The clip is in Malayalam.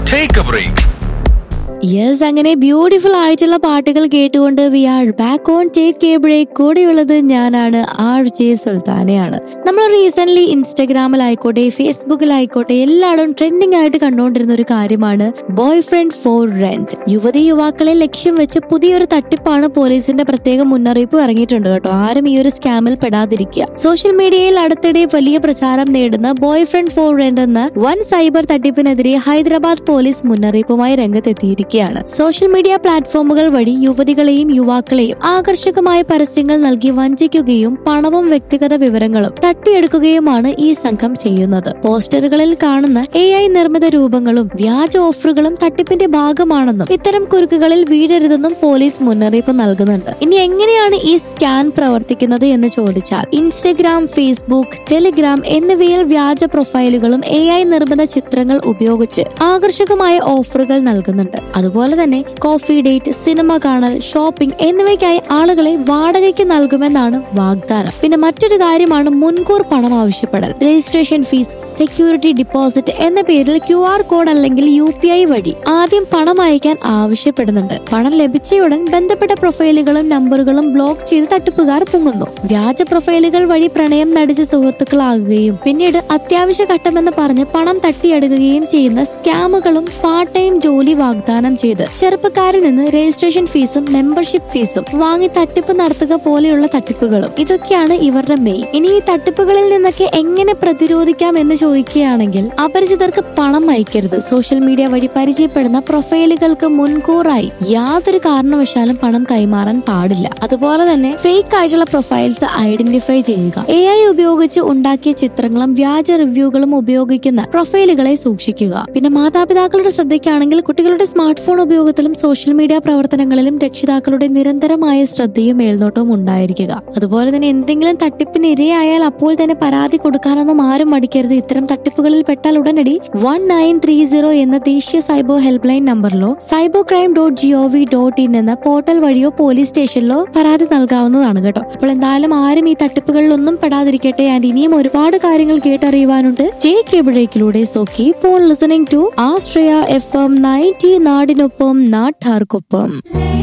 Take a break. യെസ് അങ്ങനെ ബ്യൂട്ടിഫുൾ ആയിട്ടുള്ള പാട്ടുകൾ കേട്ടുകൊണ്ട് we are back on take a break കൂടെയുള്ളത് ഞാനാണ് ആർ ജെ സുൽത്താനയാണ് നമ്മൾ റീസെന്റ് ഇൻസ്റ്റഗ്രാമിലായിക്കോട്ടെ ഫേസ്ബുക്കിലായിക്കോട്ടെ എല്ലായിടും ട്രെൻഡിങ് ആയിട്ട് കണ്ടുകൊണ്ടിരുന്ന ഒരു കാര്യമാണ് ബോയ് ഫ്രണ്ട് ഫോർ റെന്റ് യുവതി യുവാക്കളെ ലക്ഷ്യം വെച്ച് പുതിയൊരു തട്ടിപ്പാണ് പോലീസിന്റെ പ്രത്യേക മുന്നറിയിപ്പ് ഇറങ്ങിയിട്ടുണ്ട് കേട്ടോ ആരും ഈ ഒരു സ്കാമിൽ പെടാതിരിക്കുക സോഷ്യൽ മീഡിയയിൽ അടുത്തിടെ വലിയ പ്രചാരം നേടുന്ന ബോയ് ഫ്രണ്ട് ഫോർ റെന്റ് എന്ന വൻ സൈബർ തട്ടിപ്പിനെതിരെ ഹൈദരാബാദ് പോലീസ് മുന്നറിയിപ്പുമായി രംഗത്തെത്തിയിരിക്കുകയാണ് സോഷ്യൽ മീഡിയ പ്ലാറ്റ്ഫോമുകൾ വഴി യുവതികളെയും യുവാക്കളെയും ആകർഷകമായ പരസ്യങ്ങൾ നൽകി വഞ്ചിക്കുകയും പണവും വ്യക്തിഗത വിവരങ്ങളും തട്ടിയെടുക്കുകയുമാണ് ഈ സംഘം ചെയ്യുന്നത് പോസ്റ്ററുകളിൽ കാണുന്ന എ ഐ നിർമ്മിത രൂപങ്ങളും വ്യാജ ഓഫറുകളും തട്ടിപ്പിന്റെ ഭാഗമാണെന്നും ഇത്തരം കുരുക്കുകളിൽ വീഴരുതെന്നും പോലീസ് മുന്നറിയിപ്പ് നൽകുന്നുണ്ട് ഇനി എങ്ങനെയാണ് ഈ സ്കാൻ പ്രവർത്തിക്കുന്നത് എന്ന് ചോദിച്ചാൽ ഇൻസ്റ്റഗ്രാം ഫേസ്ബുക്ക് ടെലിഗ്രാം എന്നിവയിൽ വ്യാജ പ്രൊഫൈലുകളും എ ഐ നിർമ്മിത ചിത്രങ്ങൾ ഉപയോഗിച്ച് ആകർഷകമായ ഓഫറുകൾ നൽകുന്നുണ്ട് അതുപോലെ തന്നെ കോഫി ഡേറ്റ് സിനിമ കാണൽ ഷോപ്പിംഗ് എന്നിവയ്ക്കായി ആളുകളെ വാടകയ്ക്ക് നൽകുമെന്നാണ് വാഗ്ദാനം പിന്നെ മറ്റൊരു കാര്യമാണ് മുൻകൂർ പണം ആവശ്യപ്പെടൽ രജിസ്ട്രേഷൻ ഫീസ് സെക്യൂരിറ്റി ഡിപ്പോസിറ്റ് എന്ന പേരിൽ ക്യു ആർ കോഡ് അല്ലെങ്കിൽ യു പി ഐ വഴി ആദ്യം പണം അയക്കാൻ ആവശ്യപ്പെടുന്നുണ്ട് പണം ലഭിച്ചയുടൻ ബന്ധപ്പെട്ട പ്രൊഫൈലുകളും നമ്പറുകളും ബ്ലോക്ക് ചെയ്ത് തട്ടിപ്പുകാർ പൊങ്ങുന്നു വ്യാജ പ്രൊഫൈലുകൾ വഴി പ്രണയം നടിച്ച് സുഹൃത്തുക്കളാകുകയും പിന്നീട് അത്യാവശ്യ ഘട്ടമെന്ന് പറഞ്ഞ് പണം തട്ടിയെടുക്കുകയും ചെയ്യുന്ന സ്കാമുകളും പാർട്ട് ടൈം ജോലി വാഗ്ദാനം ചെയ്ത് ചെറുപ്പക്കാരിൽ നിന്ന് രജിസ്ട്രേഷൻ ഫീസും മെമ്പർഷിപ്പ് ഫീസും വാങ്ങി തട്ടിപ്പ് നടത്തുക പോലെയുള്ള തട്ടിപ്പുകളും ഇതൊക്കെയാണ് ഇവരുടെ മെയിൻ ഇനി ഈ തട്ടിപ്പുകളിൽ നിന്നൊക്കെ എങ്ങനെ പ്രതിരോധിക്കാം എന്ന് ചോദിക്കുകയാണെങ്കിൽ അപരിചിതർക്ക് പണം അയക്കരുത് സോഷ്യൽ മീഡിയ വഴി പരിചയപ്പെടുന്ന പ്രൊഫൈലുകൾക്ക് മുൻകൂറായി യാതൊരു കാരണവശാലും പണം കൈമാറാൻ പാടില്ല അതുപോലെ തന്നെ ഫേക്ക് ആയിട്ടുള്ള പ്രൊഫൈൽസ് ഐഡന്റിഫൈ ചെയ്യുക എ ഐ ഉപയോഗിച്ച് ഉണ്ടാക്കിയ ചിത്രങ്ങളും വ്യാജ റിവ്യൂകളും ഉപയോഗിക്കുന്ന പ്രൊഫൈലുകളെ സൂക്ഷിക്കുക പിന്നെ മാതാപിതാക്കളുടെ ശ്രദ്ധയ്ക്കാണെങ്കിൽ കുട്ടികളുടെ സ്മാർട്ട് ഫോൺ ഉപയോഗത്തിലും സോഷ്യൽ മീഡിയ പ്രവർത്തനങ്ങളിലും രക്ഷിതാക്കളുടെ നിരന്തരമായ ശ്രദ്ധയും മേൽനോട്ടവും ഉണ്ടായിരിക്കുക അതുപോലെ തന്നെ എന്തെങ്കിലും തട്ടിപ്പിന് ഇരയായാൽ അപ്പോൾ തന്നെ പരാതി കൊടുക്കാനൊന്നും ആരും മടിക്കരുത് ഇത്തരം തട്ടിപ്പുകളിൽ പെട്ടാൽ ഉടനടി വൺ നയൻ ത്രീ സീറോ എന്ന ദേശീയ സൈബർ ഹെൽപ്പ് ലൈൻ നമ്പറിലോ cyber crime dot G O V dot in എന്ന പോർട്ടൽ വഴിയോ പോലീസ് സ്റ്റേഷനിലോ പരാതി നൽകാവുന്നതാണ് കേട്ടോ അപ്പോൾ എന്തായാലും ആരും ഈ തട്ടിപ്പുകളിലൊന്നും പെടാതിരിക്കട്ടെ ആൻഡ് ഇനിയും ഒരുപാട് കാര്യങ്ങൾ കേട്ടറിയുവാനുണ്ട് ജെ കേബിഴേക്കിലൂടെ so keep on listening to ആസ്ട്രിയ എഫ് എം നയൻറ്റി നാടിനൊപ്പം നാട്ടാർക്കൊപ്പം